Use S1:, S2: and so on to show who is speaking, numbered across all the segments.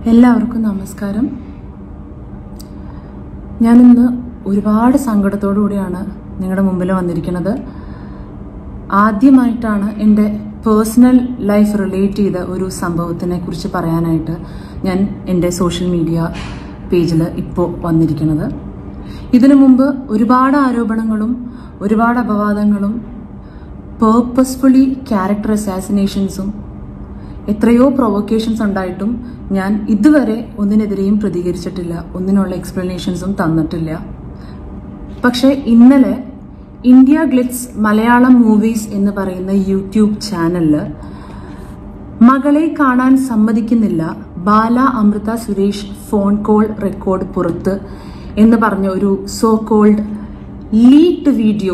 S1: എല്ലാവർക്കും നമസ്കാരം ഞാനിന്ന് ഒരുപാട് സങ്കടത്തോടു കൂടിയാണ് നിങ്ങളുടെ മുമ്പിൽ വന്നിരിക്കുന്നത് ആദ്യമായിട്ടാണ് എൻ്റെ പേഴ്സണൽ ലൈഫ് റിലേറ്റ് ചെയ്ത ഒരു സംഭവത്തിനെ കുറിച്ച് പറയാനായിട്ട് ഞാൻ എൻ്റെ സോഷ്യൽ മീഡിയ പേജിൽ ഇപ്പോൾ വന്നിരിക്കുന്നത് ഇതിനു മുമ്പ് ഒരുപാട് ആരോപണങ്ങളും ഒരുപാട് അപവാദങ്ങളും പേർപ്പസ്ഫുള്ളി ക്യാരക്ടർ അസാസിനേഷൻസും എത്രയോ പ്രൊവോക്കേഷൻസ് ഉണ്ടായിട്ടും ഞാൻ ഇതുവരെ ഒന്നിനെതിരെയും പ്രതികരിച്ചിട്ടില്ല ഒന്നിനുള്ള എക്സ്പ്ലനേഷൻസും തന്നിട്ടില്ല പക്ഷേ ഇന്നലെ ഇന്ത്യ ഗ്ലിറ്റ്സ് മലയാളം മൂവീസ് എന്ന് പറയുന്ന യൂട്യൂബ് ചാനലിൽ മകളെ കാണാൻ സമ്മതിക്കുന്നില്ല Bala Amrutha Suresh phone call record പുറത്ത് എന്ന് പറഞ്ഞ ഒരു സോ കോൾഡ് ലീക്ഡ് വീഡിയോ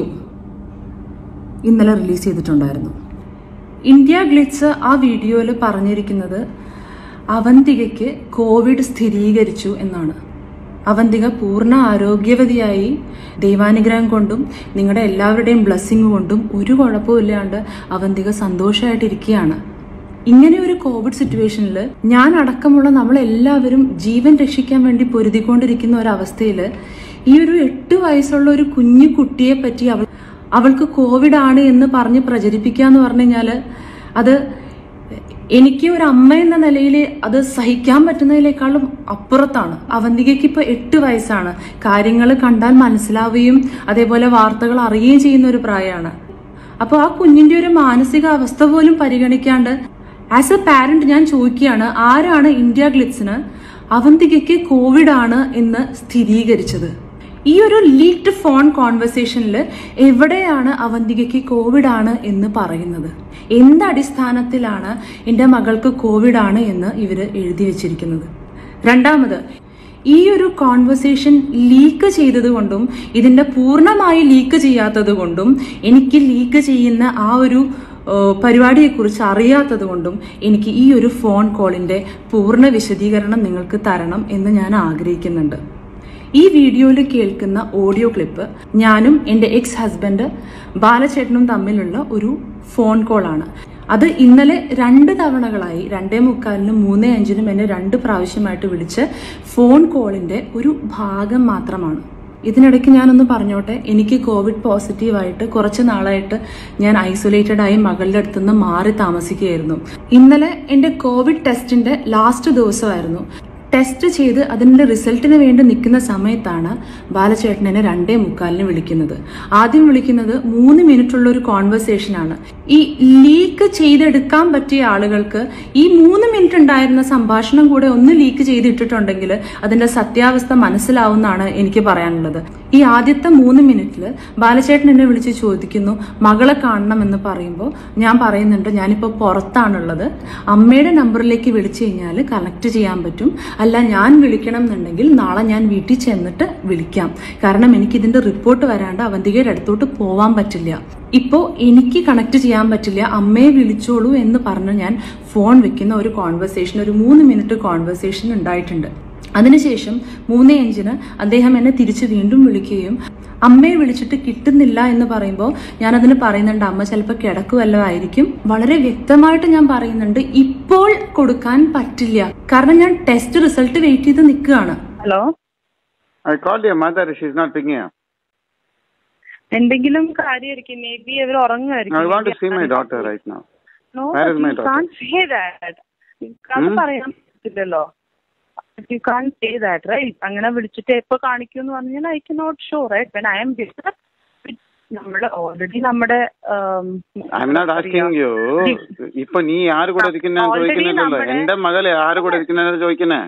S1: ഇന്നലെ റിലീസ് ചെയ്തിട്ടുണ്ടായിരുന്നു ഇന്ത്യ ഗ്ലിറ്റ്സ് ആ വീഡിയോയിൽ പറഞ്ഞിരിക്കുന്നത് അവന്തികയ്ക്ക് കോവിഡ് സ്ഥിരീകരിച്ചു എന്നാണ് അവന്തിക പൂർണ്ണ ആരോഗ്യവതിയായി ദൈവാനുഗ്രഹം കൊണ്ടും നിങ്ങളുടെ എല്ലാവരുടെയും ബ്ലെസ്സിങ് കൊണ്ടും ഒരു കുഴപ്പമില്ലാണ്ട് അവന്തിക സന്തോഷമായിട്ടിരിക്കുകയാണ് ഇങ്ങനെ ഒരു കോവിഡ് സിറ്റുവേഷനിൽ ഞാൻ അടക്കമുള്ള നമ്മളെല്ലാവരും ജീവൻ രക്ഷിക്കാൻ വേണ്ടി പൊരുതിക്കൊണ്ടിരിക്കുന്ന ഒരവസ്ഥയിൽ ഈ ഒരു എട്ട് വയസ്സുള്ള ഒരു കുഞ്ഞു കുട്ടിയെ പറ്റി അവൾ അവൾക്ക് കോവിഡ് ആണ് എന്ന് പറഞ്ഞ് പ്രചരിപ്പിക്കുക എന്ന് പറഞ്ഞു കഴിഞ്ഞാൽ അത് എനിക്ക് ഒരു അമ്മ എന്ന നിലയിൽ അത് സഹിക്കാൻ പറ്റുന്നതിനേക്കാളും അപ്പുറത്താണ് അവന്തികയ്ക്ക് ഇപ്പൊ എട്ട് വയസ്സാണ് കാര്യങ്ങൾ കണ്ടാൽ മനസ്സിലാവുകയും അതേപോലെ വാർത്തകൾ അറിയുകയും ചെയ്യുന്ന ഒരു പ്രായമാണ് അപ്പോൾ ആ കുഞ്ഞിന്റെ ഒരു മാനസിക അവസ്ഥ പോലും പരിഗണിക്കാണ്ട് ആസ് എ പാരന്റ് ഞാൻ ചോദിക്കുകയാണ് ആരാണ് ഇന്ത്യ ഗ്ലിറ്റ്സിന് അവന്തികയ്ക്ക് കോവിഡ് ആണ് എന്ന് സ്ഥിരീകരിച്ചത് ഈ ഒരു ലീക്ഡ് ഫോൺ കോൺവെർസേഷനിൽ എവിടെയാണ് അവന്തികയ്ക്ക് കോവിഡ് ആണ് എന്ന് പറയുന്നത് എന്ത് അടിസ്ഥാനത്തിലാണ് എൻ്റെ മകൾക്ക് കോവിഡ് ആണ് എന്ന് ഇവർ എഴുതി വെച്ചിരിക്കുന്നത് രണ്ടാമത് ഈ ഒരു കോൺവെർസേഷൻ ലീക്ക് ചെയ്തത് കൊണ്ടും ഇതിന്റെ പൂർണ്ണമായി ലീക്ക് ചെയ്യാത്തത് കൊണ്ടും എനിക്ക് ലീക്ക് ചെയ്യുന്ന ആ ഒരു പരിപാടിയെക്കുറിച്ച് അറിയാത്തത് കൊണ്ടും എനിക്ക് ഈ ഒരു ഫോൺ കോളിന്റെ പൂർണ്ണ വിശദീകരണം നിങ്ങൾക്ക് തരണം എന്ന് ഞാൻ ആഗ്രഹിക്കുന്നുണ്ട് ഈ വീഡിയോയിൽ കേൾക്കുന്ന ഓഡിയോ ക്ലിപ്പ് ഞാനും എൻ്റെ എക്സ് ഹസ്ബൻഡ് ബാലചേട്ടനും തമ്മിലുള്ള ഒരു ഫോൺ കോളാണ് അത് ഇന്നലെ രണ്ട് തവണകളായി രണ്ടേ മുക്കാലിനും മൂന്നേ അഞ്ചിനും എന്നെ രണ്ട് പ്രാവശ്യമായിട്ട് വിളിച്ച് ഫോൺ കോളിന്റെ ഒരു ഭാഗം മാത്രമാണ് ഇതിനിടയ്ക്ക് ഞാനൊന്ന് പറഞ്ഞോട്ടെ എനിക്ക് കോവിഡ് പോസിറ്റീവായിട്ട് കുറച്ച് നാളായിട്ട് ഞാൻ ഐസൊലേറ്റഡ് ആയി മകളുടെ അടുത്തുനിന്ന് മാറി താമസിക്കുകയായിരുന്നു ഇന്നലെ എൻ്റെ കോവിഡ് ടെസ്റ്റിന്റെ ലാസ്റ്റ് ദിവസമായിരുന്നു ടെസ്റ്റ് ചെയ്ത് അതിൻ്റെ റിസൾട്ടിന് വേണ്ടി നിൽക്കുന്ന സമയത്താണ് ബാലചേട്ടൻ എന്നെ രണ്ടേ മുക്കാലിന് വിളിക്കുന്നത് ആദ്യം വിളിക്കുന്നത് മൂന്ന് മിനിറ്റുള്ള ഒരു കോൺവെർസേഷനാണ് ഈ ലീക്ക് ചെയ്തെടുക്കാൻ പറ്റിയ ആളുകൾക്ക് ഈ മൂന്ന് മിനിറ്റ് ഉണ്ടായിരുന്ന സംഭാഷണം കൂടെ ഒന്ന് ലീക്ക് ചെയ്തിട്ടിട്ടുണ്ടെങ്കിൽ അതിന്റെ സത്യാവസ്ഥ മനസ്സിലാവുന്നതാണ് എനിക്ക് പറയാനുള്ളത് ഈ ആദ്യത്തെ മൂന്ന് മിനിറ്റിൽ ബാലചേട്ടൻ എന്നെ വിളിച്ച് ചോദിക്കുന്നു മകളെ കാണണം എന്ന് പറയുമ്പോൾ ഞാൻ പറയുന്നുണ്ട് ഞാനിപ്പോൾ പുറത്താണുള്ളത് അമ്മയുടെ നമ്പറിലേക്ക് വിളിച്ചു കഴിഞ്ഞാൽ കണക്ട് ചെയ്യാൻ പറ്റും അല്ല ഞാൻ വിളിക്കണം എന്നുണ്ടെങ്കിൽ നാളെ ഞാൻ വീട്ടിൽ ചെന്നിട്ട് വിളിക്കാം കാരണം എനിക്ക് ഇതിന്റെ റിപ്പോർട്ട് വരാണ്ട് അവന്തികയുടെ അടുത്തോട്ട് പോവാൻ പറ്റില്ല ഇപ്പോൾ എനിക്ക് കണക്ട് ചെയ്യാൻ പറ്റില്ല അമ്മയെ വിളിച്ചോളൂ എന്ന് പറഞ്ഞ് ഞാൻ ഫോൺ വെക്കുന്ന ഒരു കോൺവെർസേഷൻ ഒരു മൂന്ന് മിനിറ്റ് കോൺവെർസേഷൻ ഉണ്ടായിട്ടുണ്ട് അതിനുശേഷം മൂന്നേ അഞ്ചിന് അദ്ദേഹം എന്നെ തിരിച്ച് വീണ്ടും വിളിക്കുകയും അമ്മയെ വിളിച്ചിട്ട് കിട്ടുന്നില്ല എന്ന് പറയുമ്പോൾ ഞാൻ അതിന് പറയുന്നുണ്ട് അമ്മ ചിലപ്പോൾ കിടക്കുവല്ലോ ആയിരിക്കും വളരെ വ്യക്തമായിട്ട് ഞാൻ പറയുന്നുണ്ട് ഇപ്പോൾ കൊടുക്കാൻ പറ്റില്ല കാരണം ഞാൻ ടെസ്റ്റ് റിസൾട്ട് വെയിറ്റ് ചെയ്ത് നിൽക്കുകയാണ്
S2: hello
S3: I called your mother. She's not picking up.
S2: എന്തെങ്കിലും കാര്യമായിരിക്കും മേ ബി അവർ ഉറങ്ങുമായിരിക്കും
S3: I want to see my daughter right now.
S2: No,
S3: Where is
S2: but
S3: my
S2: you
S3: daughter?
S2: can't say that. അത്
S3: Hmm?
S2: പറയാൻ പറ്റില്ലല്ലോ you can say that right അങ്ങനെ വിളിച്ചിട്ട് എപ്പോ കാണിക്കും എന്ന് പറഞ്ഞാൽ I can not show right when I'm നമ്മുടെ ഓൾറെഡി നമ്മുടെ um,
S3: I'm not
S2: എന്താ
S3: asking
S2: പറയാ,
S3: you. ഇപ്പൊ നീ ആര് കൂടെ ഇരിക്കുന്ന
S2: Already
S3: ചോദിക്കുന്നില്ലല്ലോ
S2: നമ്മുടെ-
S3: എന്റെ മകളെ ആര് കൂടെ ഇരിക്കുന്ന ചോദിക്കുന്നേ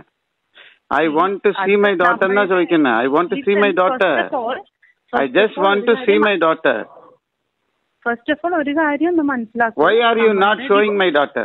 S3: I want to see my daughter എന്നാ ചോദിക്കുന്നേ I want to see my daughter I just want to see my daughter
S2: first of all ഒരു കാര്യം ഒന്ന് മനസ്സിലാക്കുക
S3: why are you not showing my daughter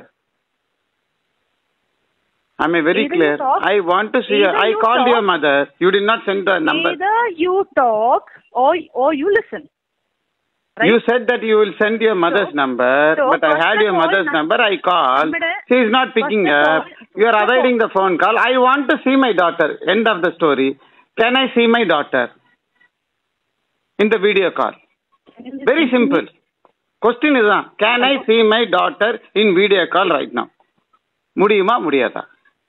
S3: I a very
S2: Either you
S3: clear
S2: talk-
S3: I want to see
S2: either
S3: I
S2: you
S3: called your
S2: talk-
S3: mother you did not send the number
S2: either you talk or or you listen right
S3: You said that you will send your mother's
S2: So-
S3: number,
S2: so
S3: but I
S2: first
S3: had
S2: of
S3: your
S2: all,
S3: mother's
S2: nam-
S3: number. I called.
S2: നമ്മുടെ-
S3: She is not picking
S2: first of
S3: up.
S2: all-
S3: You are
S2: first of
S3: avoiding the phone call. I want to see my daughter. End of the story. Can I see my daughter in the video call? Very simple. Question is, uh, can I see my daughter in video call right now? முடியுமா முடியாதா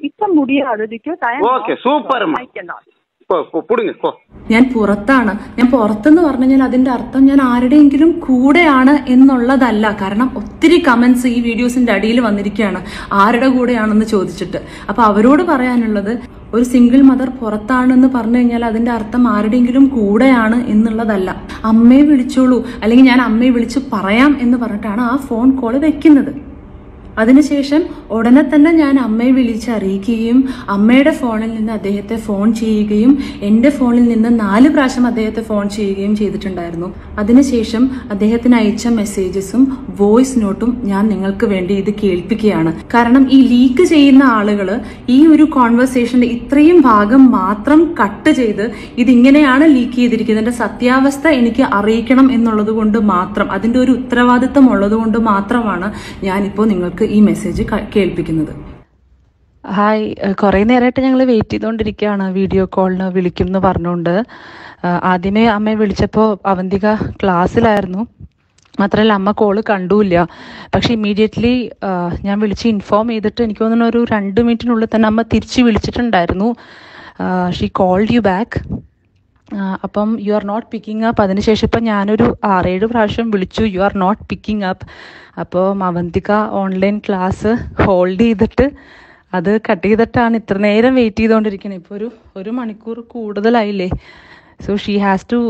S2: ഇപ്പൊ മുടിയാതെ because I am
S3: Okay,
S2: not
S3: super,
S2: sure.
S3: ma.
S2: I cannot.
S3: പോ പോ, പുടുങ്ങ് പോ
S1: ഞാൻ പുറത്താണ് ഞാൻ പുറത്തെന്ന് പറഞ്ഞു കഴിഞ്ഞാൽ അതിന്റെ അർത്ഥം ഞാൻ ആരുടെയെങ്കിലും കൂടെയാണ് എന്നുള്ളതല്ല കാരണം ഒത്തിരി കമന്റ്സ് ഈ വീഡിയോസിന്റെ അടിയിൽ വന്നിരിക്കുകയാണ് ആരുടെ കൂടെയാണെന്ന് ചോദിച്ചിട്ട് അപ്പൊ അവരോട് പറയാനുള്ളത് ഒരു സിംഗിൾ മദർ പുറത്താണെന്ന് പറഞ്ഞു കഴിഞ്ഞാൽ അതിന്റെ അർത്ഥം ആരുടെയെങ്കിലും കൂടെയാണ് എന്നുള്ളതല്ല അമ്മയെ വിളിച്ചോളൂ അല്ലെങ്കിൽ ഞാൻ അമ്മയെ വിളിച്ച് പറയാം എന്ന് പറഞ്ഞിട്ടാണ് ആ ഫോൺ കോൾ വെക്കുന്നത് അതിനുശേഷം ഉടനെ തന്നെ ഞാൻ അമ്മയെ വിളിച്ച് അറിയിക്കുകയും അമ്മയുടെ ഫോണിൽ നിന്ന് അദ്ദേഹത്തെ ഫോൺ ചെയ്യുകയും എൻ്റെ ഫോണിൽ നിന്ന് നാല് പ്രാവശ്യം അദ്ദേഹത്തെ ഫോൺ ചെയ്യുകയും ചെയ്തിട്ടുണ്ടായിരുന്നു അതിനുശേഷം അദ്ദേഹത്തിന് അയച്ച മെസ്സേജസും വോയിസ് നോട്ടും ഞാൻ നിങ്ങൾക്ക് വേണ്ടി ഇത് കേൾപ്പിക്കുകയാണ് കാരണം ഈ ലീക്ക് ചെയ്യുന്ന ആളുകൾ ഈ ഒരു കോൺവെർസേഷന്റെ ഇത്രയും ഭാഗം മാത്രം കട്ട് ചെയ്ത് ഇതിങ്ങനെയാണ് ലീക്ക് ചെയ്തിരിക്കുന്നതിന്റെ സത്യാവസ്ഥ എനിക്ക് അറിയിക്കണം എന്നുള്ളത് കൊണ്ട് മാത്രം അതിന്റെ ഒരു ഉത്തരവാദിത്തം ഉള്ളത് കൊണ്ട് മാത്രമാണ് ഞാനിപ്പോൾ നിങ്ങൾക്ക് ഈ മെസ്സേജ് ക- കേൾപ്പിക്കുന്നത്
S4: ഹായ് ഏഹ് കുറേ നേരമായിട്ട് ഞങ്ങൾ വെയിറ്റ് ചെയ്തുകൊണ്ടിരിക്കുകയാണ് വീഡിയോ കോളിന് വിളിക്കും എന്ന് പറഞ്ഞുകൊണ്ട് ഏഹ് ആദ്യമേ അമ്മയെ വിളിച്ചപ്പോൾ അവന്തിക ക്ലാസ്സിലായിരുന്നു മാത്രമല്ല അമ്മ കോള് കണ്ടുമില്ല പക്ഷെ ഇമ്മീഡിയറ്റ്ലി ഞാൻ വിളിച്ച് ഇൻഫോം ചെയ്തിട്ട് എനിക്ക് തോന്നുന്നു ഒരു രണ്ട് മിനിറ്റിനുള്ളിൽ തന്നെ അമ്മ തിരിച്ച് വിളിച്ചിട്ടുണ്ടായിരുന്നു ഷീ കോൾഡ് യു ബാക്ക് അപ്പം you are not picking up അതിനുശേഷം ഇപ്പം ഞാനൊരു ആറേഴ് പ്രാവശ്യം വിളിച്ചു you are not picking up അപ്പോൾ അവന്തിക ഓൺലൈൻ ക്ലാസ് ഹോൾഡ് ചെയ്തിട്ട് അത് കട്ട് ചെയ്തിട്ടാണ് ഇത്ര നേരം വെയിറ്റ് ചെയ്തുകൊണ്ടിരിക്കുന്നത് ഇപ്പോൾ ഒരു ഒരു മണിക്കൂർ കൂടുതലായില്ലേ so she has to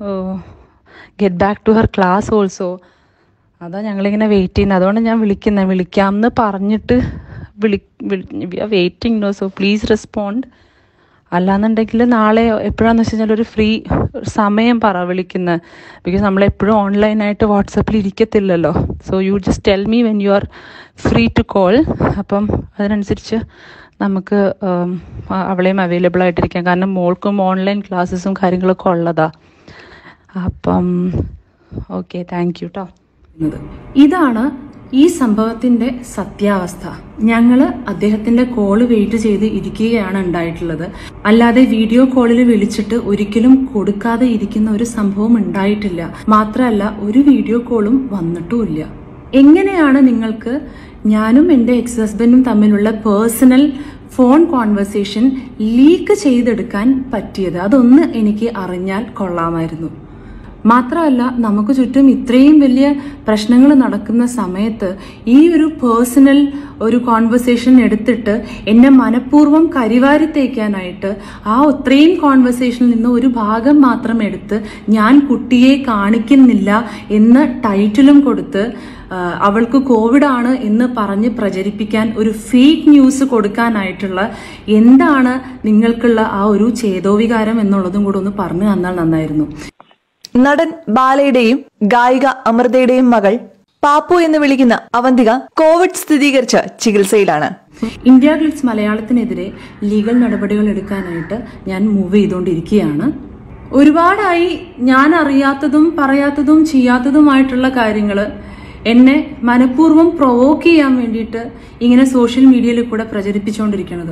S4: get back to her class also അതാ ഞങ്ങളിങ്ങനെ വെയിറ്റ് ചെയ്യുന്നത് അതുകൊണ്ട് ഞാൻ വിളിക്കുന്നത് വിളിക്കാമെന്ന് പറഞ്ഞിട്ട് വിളി we are waiting no so please respond അല്ലാന്നുണ്ടെങ്കിൽ നാളെ എപ്പോഴാന്ന് വെച്ച് കഴിഞ്ഞാൽ ഒരു ഫ്രീ സമയം പറ വിളിക്കുന്നത് ബിക്കോസ് നമ്മൾ എപ്പോഴും ഓൺലൈനായിട്ട് വാട്സപ്പിൽ ഇരിക്കത്തില്ലല്ലോ so you just tell me when you are free to call അപ്പം അതിനനുസരിച്ച് നമുക്ക് ഉം, അ- അവളെയും അവൈലബിൾ ആയിട്ടിരിക്കാം കാരണം മോൾക്കും ഓൺലൈൻ ക്ലാസ്സസും കാര്യങ്ങളൊക്കെ ഉള്ളതാ അപ്പം ഓക്കെ താങ്ക് യു കേട്ടോ
S1: ചെയ്യുന്നത്. ഇതാണ് ഈ സംഭവത്തിന്റെ സത്യാവസ്ഥ ഞങ്ങള് അദ്ദേഹത്തിന്റെ കോള് വെയിറ്റ് ചെയ്ത് ഇരിക്കുകയാണ് ഉണ്ടായിട്ടുള്ളത് അല്ലാതെ വീഡിയോ കോളിൽ വിളിച്ചിട്ട് ഒരിക്കലും കൊടുക്കാതെ ഇരിക്കുന്ന ഒരു സംഭവം ഉണ്ടായിട്ടില്ല മാത്രമല്ല ഒരു വീഡിയോ കോളും വന്നിട്ടുമില്ല എങ്ങനെയാണ് നിങ്ങൾക്ക് ഞാനും എൻ്റെ എക്സ് ഹസ്ബൻഡും തമ്മിലുള്ള പേഴ്സണൽ ഫോൺ കോൺവെർസേഷൻ ലീക്ക് ചെയ്തെടുക്കാൻ പറ്റിയത് അതൊന്ന് എനിക്ക് അറിഞ്ഞാൽ കൊള്ളാമായിരുന്നു മാത്രമല്ല നമുക്ക് ചുറ്റും ഇത്രയും വലിയ പ്രശ്നങ്ങൾ നടക്കുന്ന സമയത്ത് ഈ ഒരു പേഴ്സണൽ ഒരു കോൺവെർസേഷൻ എടുത്തിട്ട് എന്നെ മനഃപൂർവ്വം കരിവാരി തേക്കാനായിട്ട് ആ ഇത്രയും കോൺവെർസേഷനിൽ നിന്ന് ഒരു ഭാഗം മാത്രം എടുത്ത് ഞാൻ കുട്ടിയെ കാണിക്കുന്നില്ല എന്ന് ടൈറ്റിലും കൊടുത്ത് ആ, അവൾക്ക് കോവിഡ് ആണ് എന്ന് പറഞ്ഞ് പ്രചരിപ്പിക്കാൻ ഒരു ഫേക്ക് ന്യൂസ് കൊടുക്കാനായിട്ടുള്ള എന്താണ് നിങ്ങൾക്കുള്ള ആ ഒരു ചേതോവികാരം എന്നുള്ളതും കൂടെ ഒന്ന് പറഞ്ഞു തന്നാൽ നന്നായിരുന്നു
S5: നടൻ ബാലയുടെയും ഗായിക അമൃതയുടെയും മകൾ പാപ്പു എന്ന് വിളിക്കുന്ന അവന്തിക കോവിഡ് സ്ഥിരീകരിച്ച ചികിത്സയിലാണ്
S1: ഇന്ത്യ ഗ്ലിറ്റ്സ് മലയാളത്തിനെതിരെ ലീഗൽ നടപടികൾ എടുക്കാനായിട്ട് ഞാൻ മൂവ് ചെയ്തുകൊണ്ടിരിക്കുകയാണ് ഒരുപാടായി ഞാൻ അറിയാത്തതും പറയാത്തതും ചെയ്യാത്തതുമായിട്ടുള്ള കാര്യങ്ങൾ എന്നെ മനഃപൂർവ്വം പ്രൊവോക്ക് ചെയ്യാൻ വേണ്ടിയിട്ട് ഇങ്ങനെ സോഷ്യൽ മീഡിയയിൽ കൂടെ പ്രചരിപ്പിച്ചുകൊണ്ടിരിക്കുന്നത്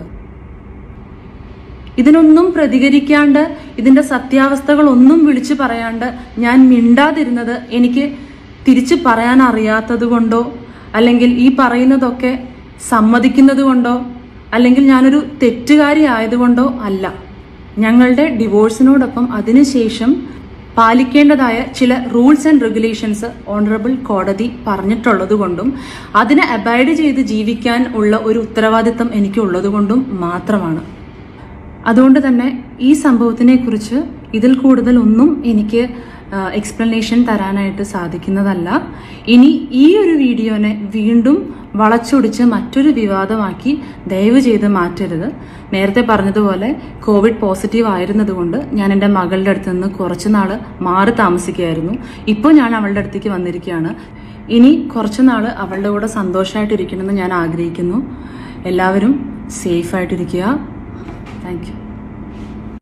S1: ഇതിനൊന്നും പ്രതികരിക്കാണ്ട് ഇതിന്റെ സത്യാവസ്ഥകളൊന്നും വിളിച്ചു പറയാണ്ട് ഞാൻ മിണ്ടാതിരുന്നത് എനിക്ക് തിരിച്ചു പറയാൻ അറിയാത്തത് കൊണ്ടോ അല്ലെങ്കിൽ ഈ പറയുന്നതൊക്കെ സമ്മതിക്കുന്നത് കൊണ്ടോ അല്ലെങ്കിൽ ഞാനൊരു തെറ്റുകാരി ആയതുകൊണ്ടോ അല്ല ഞങ്ങളുടെ ഡിവോഴ്സിനോടൊപ്പം അതിനുശേഷം പാലിക്കേണ്ടതായ ചില റൂൾസ് ആൻഡ് റെഗുലേഷൻസ് ഓണറബിൾ കോടതി പറഞ്ഞിട്ടുള്ളത് കൊണ്ടും അതിനെ അബൈഡ് ചെയ്ത് ജീവിക്കാൻ ഉള്ള ഒരു ഉത്തരവാദിത്തം എനിക്കുള്ളത് കൊണ്ടും മാത്രമാണ് അതുകൊണ്ട് തന്നെ ഈ സംഭവത്തിനെ കുറിച്ച് ഇതിൽ കൂടുതൽ ഒന്നും എനിക്ക് എക്സ്പ്ലനേഷൻ തരാനായിട്ട് സാധിക്കുന്നതല്ല ഇനി ഈ ഒരു വീഡിയോനെ വീണ്ടും വളച്ചൊടിച്ച് മറ്റൊരു വിവാദമാക്കി ദയവ് ചെയ്ത് മാറ്റരുത് നേരത്തെ പറഞ്ഞതുപോലെ കോവിഡ് പോസിറ്റീവ് ആയിരുന്നതുകൊണ്ട് ഞാൻ എൻ്റെ മകളുടെ അടുത്ത് നിന്ന് കുറച്ച് നാൾ മാറി താമസിക്കുകയായിരുന്നു ഇപ്പോൾ ഞാൻ അവളുടെ അടുത്തേക്ക് വന്നിരിക്കുകയാണ് ഇനി കുറച്ച് നാൾ അവളുടെ കൂടെ സന്തോഷമായിട്ടിരിക്കണമെന്ന് ഞാൻ ആഗ്രഹിക്കുന്നു എല്ലാവരും സേഫായിട്ടിരിക്കുക താങ്ക് യു